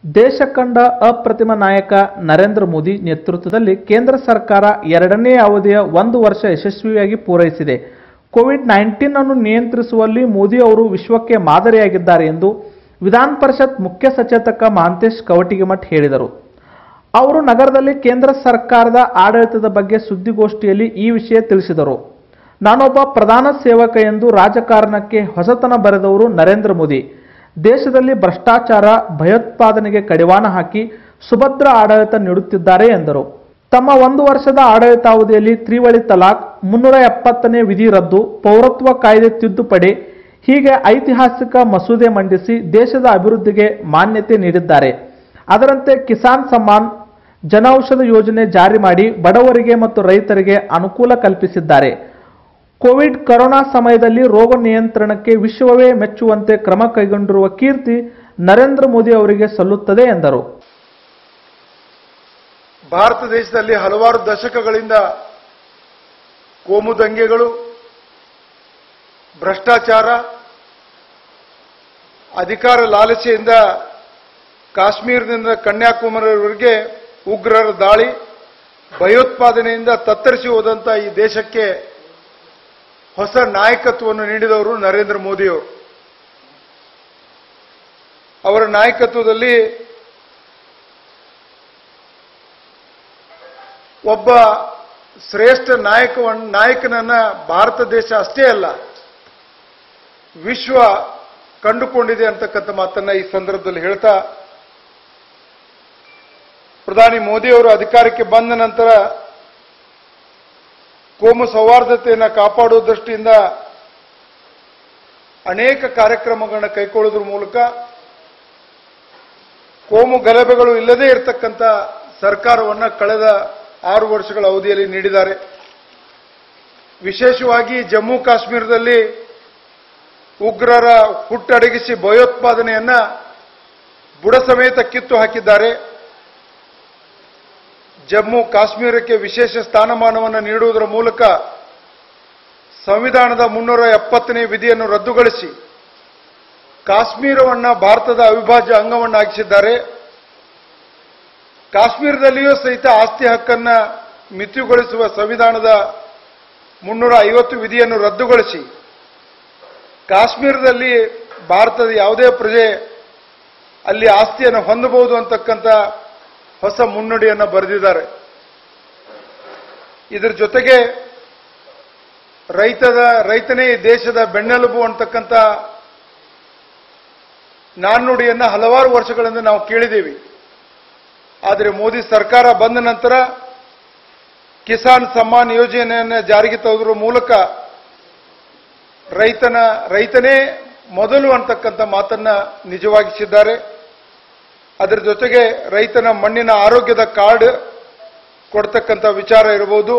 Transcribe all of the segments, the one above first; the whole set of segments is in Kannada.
ದೇಶ ಕಂಡ ಅಪ್ರತಿಮ ನಾಯಕ ನರೇಂದ್ರ ಮೋದಿ ನೇತೃತ್ವದಲ್ಲಿ ಕೇಂದ್ರ ಸರ್ಕಾರ ಎರಡನೇ ಅವಧಿಯ ಒಂದು ವರ್ಷ ಯಶಸ್ವಿಯಾಗಿ ಪೂರೈಸಿದೆ ಕೋವಿಡ್ ನೈನ್ಟೀನ್ ಅನ್ನು ನಿಯಂತ್ರಿಸುವಲ್ಲಿ ಮೋದಿ ಅವರು ವಿಶ್ವಕ್ಕೆ ಮಾದರಿಯಾಗಿದ್ದಾರೆ ಎಂದು ವಿಧಾನ ಪರಿಷತ್ ಮುಖ್ಯ ಸಚೇತಕ ಮಹಾಂತೇಶ್ ಕವಟಿಗಿಮಠ್ ಹೇಳಿದರು ಅವರು ನಗರದಲ್ಲಿ ಕೇಂದ್ರ ಸರ್ಕಾರದ ಆಡಳಿತದ ಬಗ್ಗೆ ಸುದ್ದಿಗೋಷ್ಠಿಯಲ್ಲಿ ಈ ವಿಷಯ ತಿಳಿಸಿದರು ನಾನೊಬ್ಬ ಪ್ರಧಾನ ಸೇವಕ ಎಂದು ರಾಜಕಾರಣಕ್ಕೆ ಹೊಸತನ ಬರೆದವರು ನರೇಂದ್ರ ಮೋದಿ ದೇಶದಲ್ಲಿ ಭ್ರಷ್ಟಾಚಾರ ಭಯೋತ್ಪಾದನೆಗೆ ಕಡಿವಾಣ ಹಾಕಿ ಸುಭದ್ರ ಆಡಳಿತ ನೀಡುತ್ತಿದ್ದಾರೆ ಎಂದರು ತಮ್ಮ ಒಂದು ವರ್ಷದ ಆಡಳಿತಾವಧಿಯಲ್ಲಿ ತ್ರಿವಳಿ ತಲಾಕ್ ಮುನ್ನೂರ ಎಪ್ಪತ್ತನೇ ವಿಧಿ ರದ್ದು ಪೌರತ್ವ ಕಾಯ್ದೆ ತಿದ್ದುಪಡಿ ಹೀಗೆ ಐತಿಹಾಸಿಕ ಮಸೂದೆ ಮಂಡಿಸಿ ದೇಶದ ಅಭಿವೃದ್ಧಿಗೆ ಮಾನ್ಯತೆ ನೀಡಿದ್ದಾರೆ ಅದರಂತೆ ಕಿಸಾನ್ ಸಮ್ಮಾನ್ ಜನೌಷಧ ಯೋಜನೆ ಜಾರಿ ಮಾಡಿ ಬಡವರಿಗೆ ಮತ್ತು ರೈತರಿಗೆ ಅನುಕೂಲ ಕಲ್ಪಿಸಿದ್ದಾರೆ ಕೋವಿಡ್ ಕರೋನಾ ಸಮಯದಲ್ಲಿ ರೋಗ ನಿಯಂತ್ರಣಕ್ಕೆ ವಿಶ್ವವೇ ಮೆಚ್ಚುವಂತೆ ಕ್ರಮ ಕೈಗೊಂಡಿರುವ ಕೀರ್ತಿ ನರೇಂದ್ರ ಮೋದಿ ಅವರಿಗೆ ಸಲ್ಲುತ್ತದೆ ಎಂದರು ಭಾರತ ದೇಶದಲ್ಲಿ ಹಲವಾರು ದಶಕಗಳಿಂದ ಕೋಮು ದಂಗೆಗಳು ಭ್ರಷ್ಟಾಚಾರ ಅಧಿಕಾರ ಲಾಲಸೆಯಿಂದ ಕಾಶ್ಮೀರದಿಂದ ಕನ್ಯಾಕುಮಾರಿವರೆಗೆ ಉಗ್ರರ ದಾಳಿ ಭಯೋತ್ಪಾದನೆಯಿಂದ ತತ್ತರಿಸಿ ಹೋದಂಥ ಈ ದೇಶಕ್ಕೆ ಹೊಸ ನಾಯಕತ್ವವನ್ನು ನೀಡಿದವರು ನರೇಂದ್ರ ಮೋದಿಯವರು ಅವರ ನಾಯಕತ್ವದಲ್ಲಿ ಒಬ್ಬ ಶ್ರೇಷ್ಠ ನಾಯಕವನ್ನ ನಾಯಕನನ್ನ ಭಾರತ ದೇಶ ಅಷ್ಟೇ ಅಲ್ಲ ವಿಶ್ವ ಕಂಡುಕೊಂಡಿದೆ ಅಂತಕ್ಕಂಥ ಮಾತನ್ನ ಈ ಸಂದರ್ಭದಲ್ಲಿ ಹೇಳ್ತಾ ಪ್ರಧಾನಿ ಮೋದಿಯವರು ಅಧಿಕಾರಕ್ಕೆ ಬಂದ ನಂತರ ಕೋಮು ಸೌಹಾರ್ದತೆಯನ್ನು ಕಾಪಾಡುವ ದೃಷ್ಟಿಯಿಂದ ಅನೇಕ ಕಾರ್ಯಕ್ರಮಗಳನ್ನ ಕೈಗೊಳ್ಳೋದ್ರ ಮೂಲಕ ಕೋಮು ಗಲಭೆಗಳು ಇಲ್ಲದೇ ಇರತಕ್ಕಂಥ ಸರ್ಕಾರವನ್ನು ಕಳೆದ ಆರು ವರ್ಷಗಳ ಅವಧಿಯಲ್ಲಿ ನೀಡಿದ್ದಾರೆ ವಿಶೇಷವಾಗಿ ಜಮ್ಮು ಕಾಶ್ಮೀರದಲ್ಲಿ ಉಗ್ರರ ಹುಟ್ಟಡಗಿಸಿ ಭಯೋತ್ಪಾದನೆಯನ್ನ ಬುಡ ಸಮೇತ ಕಿತ್ತು ಹಾಕಿದ್ದಾರೆ ಜಮ್ಮು ಕಾಶ್ಮೀರಕ್ಕೆ ವಿಶೇಷ ಸ್ಥಾನಮಾನವನ್ನು ನೀಡುವುದರ ಮೂಲಕ ಸಂವಿಧಾನದ ಮುನ್ನೂರ ಎಪ್ಪತ್ತನೇ ವಿಧಿಯನ್ನು ರದ್ದುಗೊಳಿಸಿ ಕಾಶ್ಮೀರವನ್ನ ಭಾರತದ ಅವಿಭಾಜ್ಯ ಅಂಗವನ್ನಾಗಿಸಿದ್ದಾರೆ ಕಾಶ್ಮೀರದಲ್ಲಿಯೂ ಸಹಿತ ಆಸ್ತಿ ಹಕ್ಕನ್ನ ಮಿತಿಗೊಳಿಸುವ ಸಂವಿಧಾನದ ಮುನ್ನೂರ ಐವತ್ತು ವಿಧಿಯನ್ನು ರದ್ದುಗೊಳಿಸಿ ಕಾಶ್ಮೀರದಲ್ಲಿ ಭಾರತದ ಯಾವುದೇ ಪ್ರಜೆ ಅಲ್ಲಿ ಆಸ್ತಿಯನ್ನು ಹೊಂದಬಹುದು ಅಂತಕ್ಕಂಥ ಹೊಸ ಮುನ್ನುಡಿಯನ್ನು ಬರೆದಿದ್ದಾರೆ ಇದರ ಜೊತೆಗೆ ರೈತದ ರೈತನೇ ಈ ದೇಶದ ಬೆನ್ನೆಲುಬು ಅಂತಕ್ಕಂಥ ನಾಣ್ಣುಡಿಯನ್ನು ಹಲವಾರು ವರ್ಷಗಳಿಂದ ನಾವು ಕೇಳಿದ್ದೀವಿ ಆದರೆ ಮೋದಿ ಸರ್ಕಾರ ಬಂದ ನಂತರ ಕಿಸಾನ್ ಸಮ್ಮಾನ್ ಯೋಜನೆಯನ್ನು ಜಾರಿಗೆ ತರೋದ್ರ ಮೂಲಕ ರೈತನ ರೈತನೇ ಮೊದಲು ಅಂತಕ್ಕಂಥ ಮಾತನ್ನ ನಿಜವಾಗಿಸಿದ್ದಾರೆ ಅದರ ಜೊತೆಗೆ ರೈತನ ಮಣ್ಣಿನ ಆರೋಗ್ಯದ ಕಾರ್ಡ್ ಕೊಡ್ತಕ್ಕಂಥ ವಿಚಾರ ಇರಬಹುದು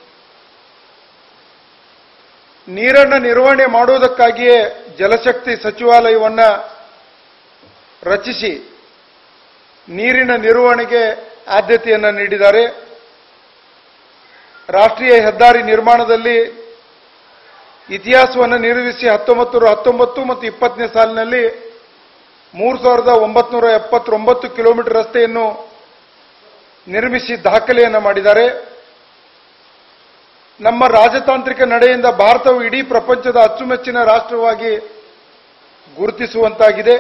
ನೀರನ್ನು ನಿರ್ವಹಣೆ ಮಾಡುವುದಕ್ಕಾಗಿಯೇ ಜಲಶಕ್ತಿ ಸಚಿವಾಲಯವನ್ನ ರಚಿಸಿ ನೀರಿನ ನಿರ್ವಹಣೆಗೆ ಆದ್ಯತೆಯನ್ನು ನೀಡಿದ್ದಾರೆ ರಾಷ್ಟ್ರೀಯ ಹೆದ್ದಾರಿ ನಿರ್ಮಾಣದಲ್ಲಿ ಇತಿಹಾಸವನ್ನು ನಿರ್ಮಿಸಿ ಹತ್ತೊಂಬತ್ತು ನೂರ ಹತ್ತೊಂಬತ್ತು ಮತ್ತು ಇಪ್ಪತ್ತನೇ ಸಾಲಿನಲ್ಲಿ ಮೂರು ಸಾವಿರದ ಒಂಬತ್ನೂರ ಎಪ್ಪತ್ತೊಂಬತ್ತು ಕಿಲೋಮೀಟರ್ ರಸ್ತೆಯನ್ನು ನಿರ್ಮಿಸಿ ದಾಖಲೆಯನ್ನು ಮಾಡಿದ್ದಾರೆ ನಮ್ಮ ರಾಜತಾಂತ್ರಿಕ ನಡೆಯಿಂದ ಭಾರತವು ಇಡೀ ಪ್ರಪಂಚದ ಅಚ್ಚುಮೆಚ್ಚಿನ ರಾಷ್ಟ್ರವಾಗಿ ಗುರುತಿಸುವಂತಾಗಿದೆ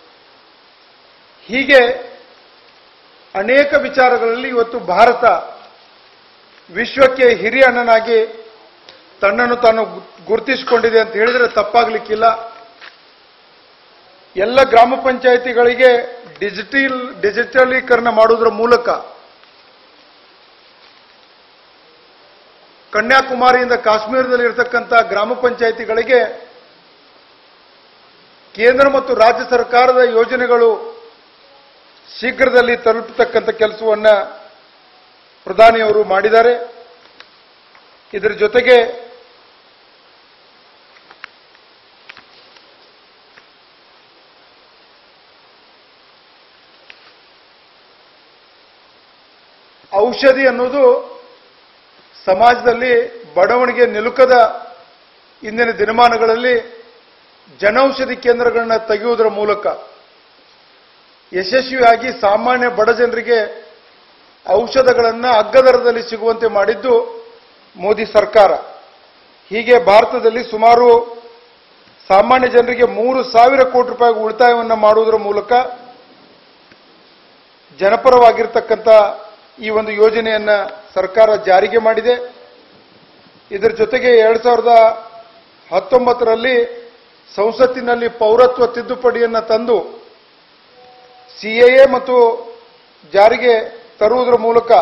ಹೀಗೆ ಅನೇಕ ವಿಚಾರಗಳಲ್ಲಿ ಇವತ್ತು ಭಾರತ ವಿಶ್ವಕ್ಕೆ ಹಿರಿಯ ಅಣ್ಣನಾಗಿ ತನ್ನನ್ನು ತಾನು ಗುರುತಿಸಿಕೊಂಡಿದೆ ಅಂತ ಹೇಳಿದರೆ ತಪ್ಪಾಗಲಿಕ್ಕಿಲ್ಲ ಎಲ್ಲ ಗ್ರಾಮ ಪಂಚಾಯಿತಿಗಳಿಗೆ ಡಿಜಿಟಲ್ ಡಿಜಿಟಲೀಕರಣ ಮಾಡುವುದರ ಮೂಲಕ ಕನ್ಯಾಕುಮಾರಿಯಿಂದ ಕಾಶ್ಮೀರದಲ್ಲಿ ಇರತಕ್ಕಂಥ ಗ್ರಾಮ ಪಂಚಾಯಿತಿಗಳಿಗೆ ಕೇಂದ್ರ ಮತ್ತು ರಾಜ್ಯ ಸರ್ಕಾರದ ಯೋಜನೆಗಳು ಶೀಘ್ರದಲ್ಲಿ ತಲುಪತಕ್ಕಂಥ ಕೆಲಸವನ್ನ ಪ್ರಧಾನಿಯವರು ಮಾಡಿದ್ದಾರೆ ಇದರ ಜೊತೆಗೆ ಔಷಧಿ ಅನ್ನೋದು ಸಮಾಜದಲ್ಲಿ ಬಡವಣಿಗೆ ನಿಲುಕದ ಇಂದಿನ ದಿನಮಾನಗಳಲ್ಲಿ ಜನೌಷಧಿ ಕೇಂದ್ರಗಳನ್ನ ತೆಗೆಯುವುದರ ಮೂಲಕ ಯಶಸ್ವಿಯಾಗಿ ಸಾಮಾನ್ಯ ಬಡ ಜನರಿಗೆ ಔಷಧಗಳನ್ನು ಅಗ್ಗದರದಲ್ಲಿ ಸಿಗುವಂತೆ ಮಾಡಿದ್ದು ಮೋದಿ ಸರ್ಕಾರ ಹೀಗೆ ಭಾರತದಲ್ಲಿ ಸುಮಾರು ಸಾಮಾನ್ಯ ಜನರಿಗೆ ಮೂರು ಸಾವಿರ ಕೋಟಿ ರೂಪಾಯಿ ಉಳಿತಾಯವನ್ನು ಮಾಡುವುದರ ಮೂಲಕ ಜನಪರವಾಗಿರ್ತಕ್ಕಂಥ ಈ ಒಂದು ಯೋಜನೆಯನ್ನ ಸರ್ಕಾರ ಜಾರಿಗೆ ಮಾಡಿದೆ ಇದರ ಜೊತೆಗೆ ಎರಡ್ ಸಾವಿರದ ಹತ್ತೊಂಬತ್ತರಲ್ಲಿ ಸಂಸತ್ತಿನಲ್ಲಿ ಪೌರತ್ವ ತಿದ್ದುಪಡಿಯನ್ನು ತಂದು ಸಿಎಎ ಮತ್ತು ಜಾರಿಗೆ ತರುವುದರ ಮೂಲಕ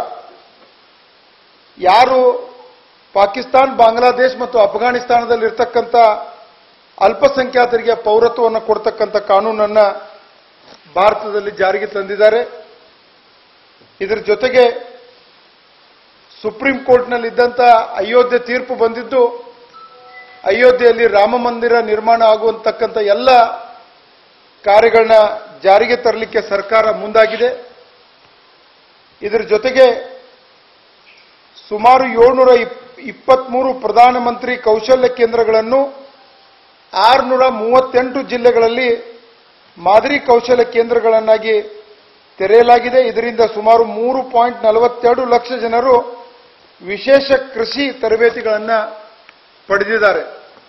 ಯಾರು ಪಾಕಿಸ್ತಾನ್ ಬಾಂಗ್ಲಾದೇಶ್ ಮತ್ತು ಅಫ್ಘಾನಿಸ್ತಾನದಲ್ಲಿ ಇರ್ತಕ್ಕಂಥ ಅಲ್ಪಸಂಖ್ಯಾತರಿಗೆ ಪೌರತ್ವವನ್ನು ಕೊಡ್ತಕ್ಕಂಥ ಕಾನೂನನ್ನ ಭಾರತದಲ್ಲಿ ಜಾರಿಗೆ ತಂದಿದ್ದಾರೆ ಇದರ ಜೊತೆಗೆ ಸುಪ್ರೀಂ ಕೋರ್ಟ್ನಲ್ಲಿದ್ದಂಥ ಅಯೋಧ್ಯೆ ತೀರ್ಪು ಬಂದಿದ್ದು ಅಯೋಧ್ಯೆಯಲ್ಲಿ ರಾಮ ಮಂದಿರ ನಿರ್ಮಾಣ ಆಗುವಂತಕ್ಕಂಥ ಎಲ್ಲ ಕಾರ್ಯಗಳನ್ನ ಜಾರಿಗೆ ತರಲಿಕ್ಕೆ ಸರ್ಕಾರ ಮುಂದಾಗಿದೆ ಇದರ ಜೊತೆಗೆ ಸುಮಾರು ಏಳ್ನೂರ ಇಪ್ಪತ್ಮೂರು ಪ್ರಧಾನಮಂತ್ರಿ ಕೌಶಲ್ಯ ಕೇಂದ್ರಗಳನ್ನು ಆರುನೂರ ಮೂವತ್ತೆಂಟು ಜಿಲ್ಲೆಗಳಲ್ಲಿ ಮಾದರಿ ಕೌಶಲ್ಯ ಕೇಂದ್ರಗಳನ್ನಾಗಿ ತೆರೆಯಲಾಗಿದೆ ಇದರಿಂದ ಸುಮಾರು ಮೂರು ಪಾಯಿಂಟ್ ನಲವತ್ತೆರಡು ಲಕ್ಷ ಜನರು ವಿಶೇಷ ಕೃಷಿ ತರಬೇತಿಗಳನ್ನು ಪಡೆದಿದ್ದಾರೆ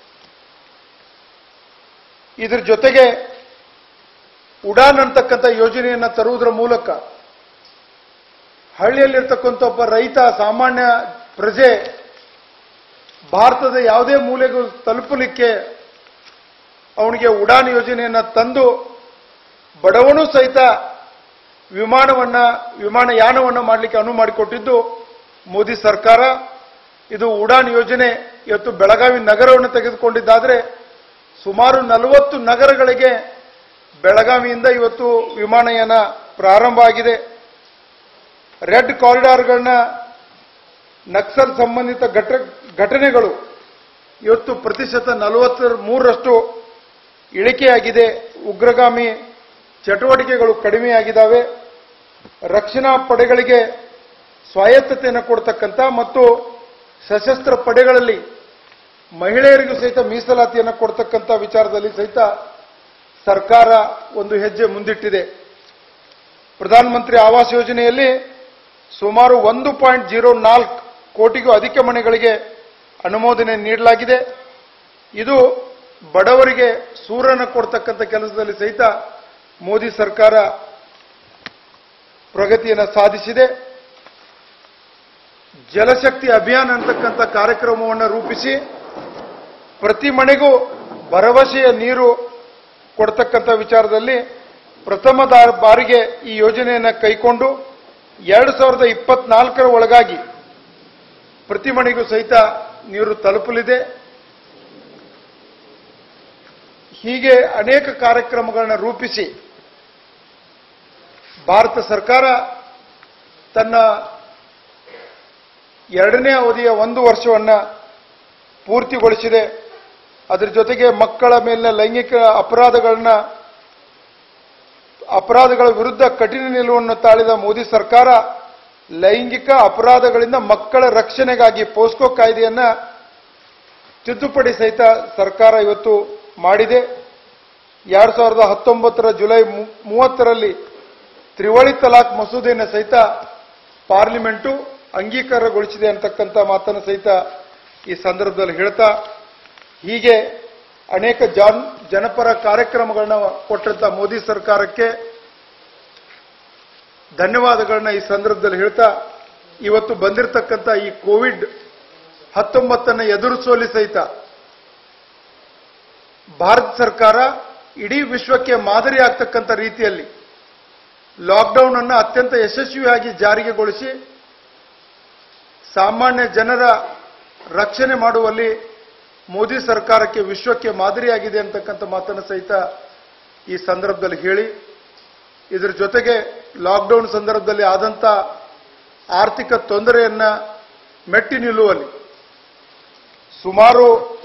ಇದರ ಜೊತೆಗೆ ಉಡಾನ್ ಅಂತಕ್ಕಂಥ ಯೋಜನೆಯನ್ನು ತರುವುದರ ಮೂಲಕ ಹಳ್ಳಿಯಲ್ಲಿರ್ತಕ್ಕಂಥ ಒಬ್ಬ ರೈತ ಸಾಮಾನ್ಯ ಪ್ರಜೆ ಭಾರತದ ಯಾವುದೇ ಮೂಲೆಗೂ ತಲುಪಲಿಕ್ಕೆ ಅವನಿಗೆ ಉಡಾನ್ ಯೋಜನೆಯನ್ನು ತಂದು ಬಡವನು ಸಹಿತ ವಿಮಾನವನ್ನ ವಿಮಾನಯಾನವನ್ನು ಮಾಡಲಿಕ್ಕೆ ಅನುವು ಮಾಡಿಕೊಟ್ಟಿದ್ದು ಮೋದಿ ಸರ್ಕಾರ ಇದು ಉಡಾನ್ ಯೋಜನೆ ಇವತ್ತು ಬೆಳಗಾವಿ ನಗರವನ್ನು ತೆಗೆದುಕೊಂಡಿದ್ದಾದ್ರೆ ಸುಮಾರು ನಲವತ್ತು ನಗರಗಳಿಗೆ ಬೆಳಗಾವಿಯಿಂದ ಇವತ್ತು ವಿಮಾನಯಾನ ಪ್ರಾರಂಭ ಆಗಿದೆ ರೆಡ್ ಕಾರಿಡಾರ್ಗಳನ್ನ ನಕ್ಸಲ್ ಸಂಬಂಧಿತ ಘಟ ಘಟನೆಗಳು ಇವತ್ತು ಪ್ರತಿಶತ ನಲವತ್ತ ಮೂರರಷ್ಟು ಇಳಿಕೆಯಾಗಿದೆ ಉಗ್ರಗಾಮಿ ಚಟುವಟಿಕೆಗಳು ಕಡಿಮೆಯಾಗಿದ್ದಾವೆ ರಕ್ಷಣಾ ಪಡೆಗಳಿಗೆ ಸ್ವಾಯತ್ತತೆಯನ್ನು ಕೊಡ್ತಕ್ಕಂಥ ಮತ್ತು ಸಶಸ್ತ್ರ ಪಡೆಗಳಲ್ಲಿ ಮಹಿಳೆಯರಿಗೂ ಸಹಿತ ಮೀಸಲಾತಿಯನ್ನು ಕೊಡ್ತಕ್ಕಂಥ ವಿಚಾರದಲ್ಲಿ ಸಹಿತ ಸರ್ಕಾರ ಒಂದು ಹೆಜ್ಜೆ ಮುಂದಿಟ್ಟಿದೆ ಪ್ರಧಾನಮಂತ್ರಿ ಆವಾಸ್ ಯೋಜನೆಯಲ್ಲಿ ಸುಮಾರು ಒಂದು ಪಾಯಿಂಟ್ ಜೀರೋ ನಾಲ್ಕು ಕೋಟಿಗೂ ಅಧಿಕ ಮನೆಗಳಿಗೆ ಅನುಮೋದನೆ ನೀಡಲಾಗಿದೆ ಇದು ಬಡವರಿಗೆ ಸೂರನ್ನು ಕೊಡ್ತಕ್ಕಂಥ ಕೆಲಸದಲ್ಲಿ ಸಹಿತ ಮೋದಿ ಸರ್ಕಾರ ಪ್ರಗತಿಯನ್ನು ಸಾಧಿಸಿದೆ ಜಲಶಕ್ತಿ ಅಭಿಯಾನ ಅಂತಕ್ಕಂಥ ಕಾರ್ಯಕ್ರಮವನ್ನು ರೂಪಿಸಿ ಪ್ರತಿ ಮನೆಗೂ ಭರವಸೆಯ ನೀರು ಕೊಡ್ತಕ್ಕಂಥ ವಿಚಾರದಲ್ಲಿ ಪ್ರಥಮ ದಾ- ಬಾರಿಗೆ ಈ ಯೋಜನೆಯನ್ನು ಕೈಕೊಂಡು ಎರಡು ಸಾವಿರದ ಇಪ್ಪತ್ನಾಲ್ಕರ ಒಳಗಾಗಿ ಪ್ರತಿ ಮನೆಗೂ ಸಹಿತ ನೀರು ತಲುಪಲಿದೆ ಹೀಗೆ ಅನೇಕ ಕಾರ್ಯಕ್ರಮಗಳನ್ನ ರೂಪಿಸಿ ಭಾರತ ಸರ್ಕಾರ ತನ್ನ ಎರಡನೇ ಅವಧಿಯ ಒಂದು ವರ್ಷವನ್ನ ಪೂರ್ತಿಗೊಳಿಸಿದೆ ಅದರ ಜೊತೆಗೆ ಮಕ್ಕಳ ಮೇಲಿನ ಲೈಂಗಿಕ ಅಪರಾಧಗಳನ್ನ ಅಪರಾಧಗಳ ವಿರುದ್ಧ ಕಠಿಣ ನಿಲುವನ್ನು ತಾಳಿದ ಮೋದಿ ಸರ್ಕಾರ ಲೈಂಗಿಕ ಅಪರಾಧಗಳಿಂದ ಮಕ್ಕಳ ರಕ್ಷಣೆಗಾಗಿ ಪೋಸ್ಕೋ ಕಾಯ್ದೆಯನ್ನ ತಿದ್ದುಪಡಿ ಸಹಿತ ಸರ್ಕಾರ ಇವತ್ತು ಮಾಡಿದೆ ಎರಡ್ ಸಾವಿರದ ಹತ್ತೊಂಬತ್ತರ ಜುಲೈ ಮೂ- ಮೂವತ್ತರಲ್ಲಿ ತ್ರಿವಳಿ ತಲಾಕ್ ಮಸೂದೆಯನ್ನು ಸಹಿತ ಪಾರ್ಲಿಮೆಂಟು ಅಂಗೀಕಾರಗೊಳಿಸಿದೆ ಅಂತಕ್ಕಂಥ ಮಾತನ್ನು ಸಹಿತ ಈ ಸಂದರ್ಭದಲ್ಲಿ ಹೇಳ್ತಾ ಹೀಗೆ ಅನೇಕ ಜಾನ್ ಜನಪರ ಕಾರ್ಯಕ್ರಮಗಳನ್ನ ಕೊಟ್ಟಂತ ಮೋದಿ ಸರ್ಕಾರಕ್ಕೆ ಧನ್ಯವಾದಗಳನ್ನ ಈ ಸಂದರ್ಭದಲ್ಲಿ ಹೇಳ್ತಾ ಇವತ್ತು ಬಂದಿರತಕ್ಕಂಥ ಈ ಕೋವಿಡ್ ಹತ್ತೊಂಬತ್ತನ್ನು ಎದುರಿಸುವಲ್ಲಿ ಸಹಿತ ಭಾರತ ಸರ್ಕಾರ ಇಡೀ ವಿಶ್ವಕ್ಕೆ ಮಾದರಿ ಆಗ್ತಕ್ಕಂಥ ರೀತಿಯಲ್ಲಿ ಲಾಕ್ಡೌನ್ ಅನ್ನು ಅತ್ಯಂತ ಯಶಸ್ವಿಯಾಗಿ ಜಾರಿಗೆಗೊಳಿಸಿ ಸಾಮಾನ್ಯ ಜನರ ರಕ್ಷಣೆ ಮಾಡುವಲ್ಲಿ ಮೋದಿ ಸರ್ಕಾರಕ್ಕೆ ವಿಶ್ವಕ್ಕೆ ಮಾದರಿಯಾಗಿದೆ ಅಂತಕ್ಕಂಥ ಮಾತನ್ನು ಸಹಿತ ಈ ಸಂದರ್ಭದಲ್ಲಿ ಹೇಳಿ ಇದರ ಜೊತೆಗೆ ಲಾಕ್ಡೌನ್ ಸಂದರ್ಭದಲ್ಲಿ ಆದಂಥ ಆರ್ಥಿಕ ತೊಂದರೆಯನ್ನ ಮೆಟ್ಟಿ ನಿಲ್ಲುವಲ್ಲಿ ಸುಮಾರು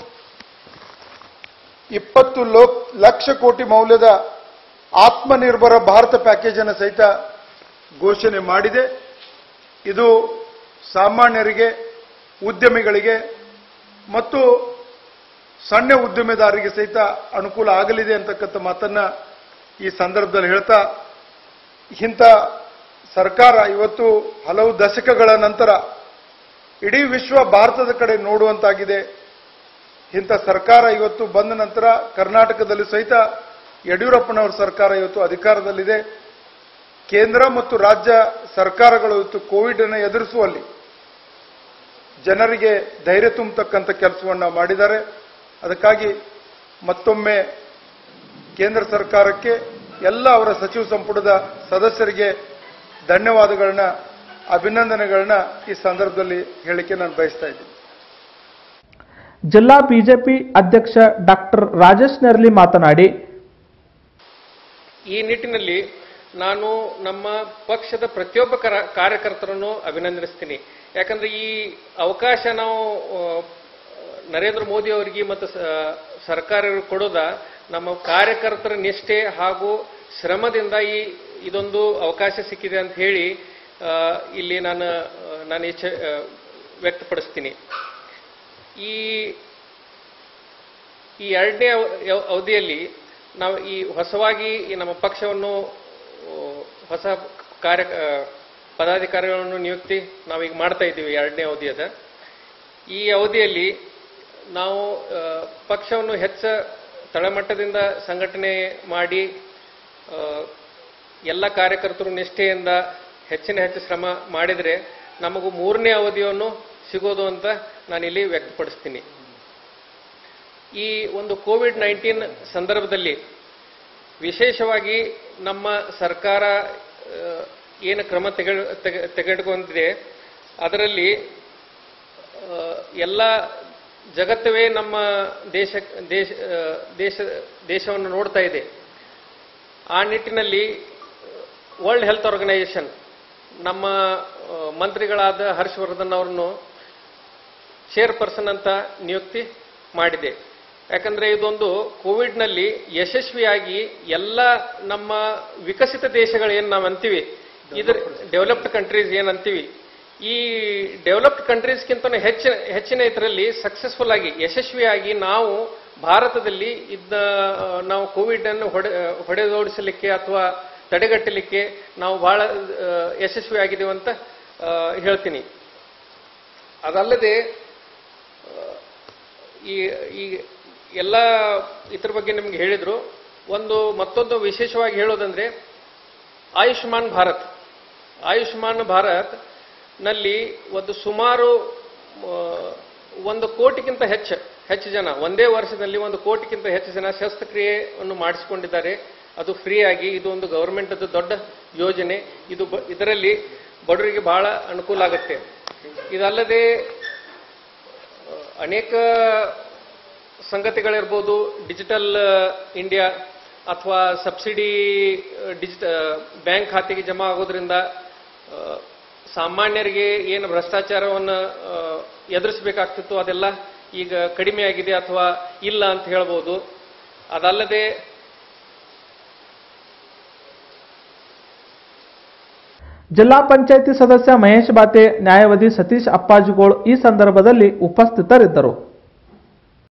ಇಪ್ಪತ್ತು ಲೋ ಲಕ್ಷ ಕೋಟಿ ಮೌಲ್ಯದ ಆತ್ಮನಿರ್ಭರ ಭಾರತ ಪ್ಯಾಕೇಜ್ ಅನ್ನು ಸಹಿತ ಘೋಷಣೆ ಮಾಡಿದೆ ಇದು ಸಾಮಾನ್ಯರಿಗೆ ಉದ್ಯಮಿಗಳಿಗೆ ಮತ್ತು ಸಣ್ಣ ಉದ್ಯಮೆದಾರರಿಗೆ ಸಹಿತ ಅನುಕೂಲ ಆಗಲಿದೆ ಅಂತಕ್ಕಂಥ ಮಾತನ್ನ ಈ ಸಂದರ್ಭದಲ್ಲಿ ಹೇಳ್ತಾ ಇಂಥ ಸರ್ಕಾರ ಇವತ್ತು ಹಲವು ದಶಕಗಳ ನಂತರ ಇಡೀ ವಿಶ್ವ ಭಾರತದ ಕಡೆ ನೋಡುವಂತಾಗಿದೆ ಇಂಥ ಸರ್ಕಾರ ಇವತ್ತು ಬಂದ ನಂತರ ಕರ್ನಾಟಕದಲ್ಲಿ ಸಹಿತ ಯಡಿಯೂರಪ್ಪನವರ ಸರ್ಕಾರ ಇವತ್ತು ಅಧಿಕಾರದಲ್ಲಿದೆ ಕೇಂದ್ರ ಮತ್ತು ರಾಜ್ಯ ಸರ್ಕಾರಗಳು ಇವತ್ತು ಕೋವಿಡ್ ಅನ್ನು ಎದುರಿಸುವಲ್ಲಿ ಜನರಿಗೆ ಧೈರ್ಯ ತುಂಬತಕ್ಕಂಥ ಕೆಲಸವನ್ನು ಮಾಡಿದ್ದಾರೆ ಅದಕ್ಕಾಗಿ ಮತ್ತೊಮ್ಮೆ ಕೇಂದ್ರ ಸರ್ಕಾರಕ್ಕೆ ಎಲ್ಲ ಅವರ ಸಚಿವ ಸಂಪುಟದ ಸದಸ್ಯರಿಗೆ ಧನ್ಯವಾದಗಳನ್ನ ಅಭಿನಂದನೆಗಳನ್ನ ಈ ಸಂದರ್ಭದಲ್ಲಿ ಹೇಳಿಕೆ ನಾನು ಬಯಸ್ತಾ ಇದ್ದೀನಿ ಜಿಲ್ಲಾ ಬಿಜೆಪಿ ಅಧ್ಯಕ್ಷ ಡಾಕ್ಟರ್ ರಾಜೇಶ್ ನೆರ್ಲಿ ಮಾತನಾಡಿ ಈ ನಿಟ್ಟಿನಲ್ಲಿ ನಾನು ನಮ್ಮ ಪಕ್ಷದ ಪ್ರತಿಯೊಬ್ಬ ಕರ- ಕಾರ್ಯಕರ್ತರನ್ನು ಅಭಿನಂದಿಸ್ತೀನಿ ಯಾಕಂದ್ರೆ ಈ ಅವಕಾಶ ನಾವು ಆ, ನರೇಂದ್ರ ಮೋದಿ ಅವರಿಗೆ ಮತ್ತು ಸ- ಸರ್ಕಾರ ಕೊಡೋದ ನಮ್ಮ ಕಾರ್ಯಕರ್ತರ ನಿಷ್ಠೆ ಹಾಗೂ ಶ್ರಮದಿಂದ ಈ ಇದೊಂದು ಅವಕಾಶ ಸಿಕ್ಕಿದೆ ಅಂತ ಹೇಳಿ ಆ, ಇಲ್ಲಿ ನಾನು ಆ, ನಾನು ಇಚ್ಛೆ ಆ, ವ್ಯಕ್ತಪಡಿಸ್ತೀನಿ ಈ ಈ ಎರಡನೇ ಅವ- ಅವ- ಅವಧಿಯಲ್ಲಿ ನಾವು ಈ ಹೊಸವಾಗಿ ಈ ನಮ್ಮ ಪಕ್ಷವನ್ನು ಆ, ಹೊಸ ಕಾರ್ಯ ಆ, ಪದಾಧಿಕಾರಿಗಳನ್ನು ನಿಯುಕ್ತಿ ನಾವೀಗ ಮಾಡ್ತಾ ಇದ್ದೀವಿ ಎರಡನೇ ಅವಧಿಯದ ಈ ಅವಧಿಯಲ್ಲಿ ನಾವು ಆ, ಪಕ್ಷವನ್ನು ಹೆಚ್ಚ ತಳಮಟ್ಟದಿಂದ ಸಂಘಟನೆ ಮಾಡಿ ಆ, ಎಲ್ಲ ಕಾರ್ಯಕರ್ತರು ನಿಷ್ಠೆಯಿಂದ ಹೆಚ್ಚಿನ ಹೆಚ್ಚು ಶ್ರಮ ಮಾಡಿದರೆ ನಮಗೂ ಮೂರನೇ ಅವಧಿಯನ್ನು ಸಿಗೋದು ಅಂತ ನಾನಿಲ್ಲಿ ವ್ಯಕ್ತಪಡಿಸ್ತೀನಿ ಈ ಒಂದು ಕೋವಿಡ್ ನೈನ್ಟೀನ್ ಸಂದರ್ಭದಲ್ಲಿ ವಿಶೇಷವಾಗಿ ನಮ್ಮ ಸರ್ಕಾರ ಆ, ಏನು ಕ್ರಮ ತೆಗೆ ತೆಗೆ- ತೆಗೆದುಕೊಂಡಿದೆ ಅದರಲ್ಲಿ ಆ, ಎಲ್ಲ ಜಗತ್ತವೇ ನಮ್ಮ ದೇಶ ದೇಶ ಆ, ದೇಶ ದೇಶವನ್ನು ನೋಡ್ತಾ ಇದೆ ಆ ನಿಟ್ಟಿನಲ್ಲಿ ವರ್ಲ್ಡ್ ಹೆಲ್ತ್ ಆರ್ಗನೈಸೇಷನ್ ನಮ್ಮ ಆ, ಮಂತ್ರಿಗಳಾದ ಹರ್ಷವರ್ಧನ್ ಅವರನ್ನು ಚೇರ್ಪರ್ಸನ್ ಅಂತ ನಿಯುಕ್ತಿ ಮಾಡಿದೆ ಯಾಕಂದ್ರೆ ಇದೊಂದು ಕೋವಿಡ್ನಲ್ಲಿ ಯಶಸ್ವಿಯಾಗಿ ಎಲ್ಲ ನಮ್ಮ ವಿಕಸಿತ ದೇಶಗಳು ಏನು ನಾವು ಅಂತೀವಿ ಇದ್ರ ಡೆವಲಪ್ಡ್ ಕಂಟ್ರೀಸ್ ಏನ್ ಅಂತೀವಿ ಈ ಡೆವಲಪ್ಡ್ ಕಂಟ್ರೀಸ್ಗಿಂತ ಹೆಚ್ಚಿನ ಹೆಚ್ಚಿನ ಇದರಲ್ಲಿ ಸಕ್ಸಸ್ಫುಲ್ ಆಗಿ ಯಶಸ್ವಿಯಾಗಿ ನಾವು ಭಾರತದಲ್ಲಿ ಇದ್ದ ಆ, ನಾವು ಕೋವಿಡ್ ಅನ್ನು ಹೊಡೆ ಹೊಡೆದೋಡಿಸಲಿಕ್ಕೆ ಅಥವಾ ತಡೆಗಟ್ಟಲಿಕ್ಕೆ ನಾವು ಬಹಳ ಆ, ಯಶಸ್ವಿಯಾಗಿದ್ದೀವಿ ಅಂತ ಆ, ಹೇಳ್ತೀನಿ ಅದಲ್ಲದೆ ಈ ಈ ಎಲ್ಲ ಇದ್ರ ಬಗ್ಗೆ ನಿಮ್ಗೆ ಹೇಳಿದ್ರು ಒಂದು ಮತ್ತೊಂದು ವಿಶೇಷವಾಗಿ ಹೇಳೋದಂದ್ರೆ ಆಯುಷ್ಮಾನ್ ಭಾರತ್ ಆಯುಷ್ಮಾನ್ ಭಾರತ್ ನಲ್ಲಿ ಒಂದು ಸುಮಾರು ಆ, ಒಂದು ಕೋಟಿಗಿಂತ ಹೆಚ್ಚು ಹೆಚ್ಚು ಜನ ಒಂದೇ ವರ್ಷದಲ್ಲಿ ಒಂದು ಕೋಟಿಗಿಂತ ಹೆಚ್ಚು ಜನ ಶಸ್ತ್ರಕ್ರಿಯೆಯನ್ನು ಮಾಡಿಸಿಕೊಂಡಿದ್ದಾರೆ ಅದು ಫ್ರೀ ಆಗಿ ಇದು ಒಂದು ಗವರ್ಮೆಂಟ್ ದೊಡ್ಡ ಯೋಜನೆ ಇದು ಬ- ಇದರಲ್ಲಿ ಬಡವರಿಗೆ ಬಹಳ ಅನುಕೂಲ ಆಗುತ್ತೆ ಇದಲ್ಲದೆ ಆ, ಅನೇಕ ಸಂಗತಿಗಳಿರ್ಬೋದು ಡಿಜಿಟಲ್ ಇಂಡಿಯಾ ಅಥವಾ ಸಬ್ಸಿಡಿ ಡಿಜಿಟ ಬ್ಯಾಂಕ್ ಖಾತೆಗೆ ಜಮಾ ಆಗೋದ್ರಿಂದ ಆ, ಸಾಮಾನ್ಯರಿಗೆ ಏನು ಭ್ರಷ್ಟಾಚಾರವನ್ನು ಆ, ಎದುರಿಸಬೇಕಾಗ್ತಿತ್ತು ಅದೆಲ್ಲ ಈಗ ಕಡಿಮೆ ಆಗಿದೆ ಅಥವಾ ಇಲ್ಲ ಅಂತ ಹೇಳ್ಬೋದು ಅದಲ್ಲದೆ ಜಿಲ್ಲಾ ಪಂಚಾಯಿತಿ ಸದಸ್ಯ ಮಹೇಶ್ ಬಾತೆ ನ್ಯಾಯವಾದಿ ಸತೀಶ್ ಅಪ್ಪಾಜಿಗೋಳ್ ಈ ಸಂದರ್ಭದಲ್ಲಿ ಉಪಸ್ಥಿತರಿದ್ದರು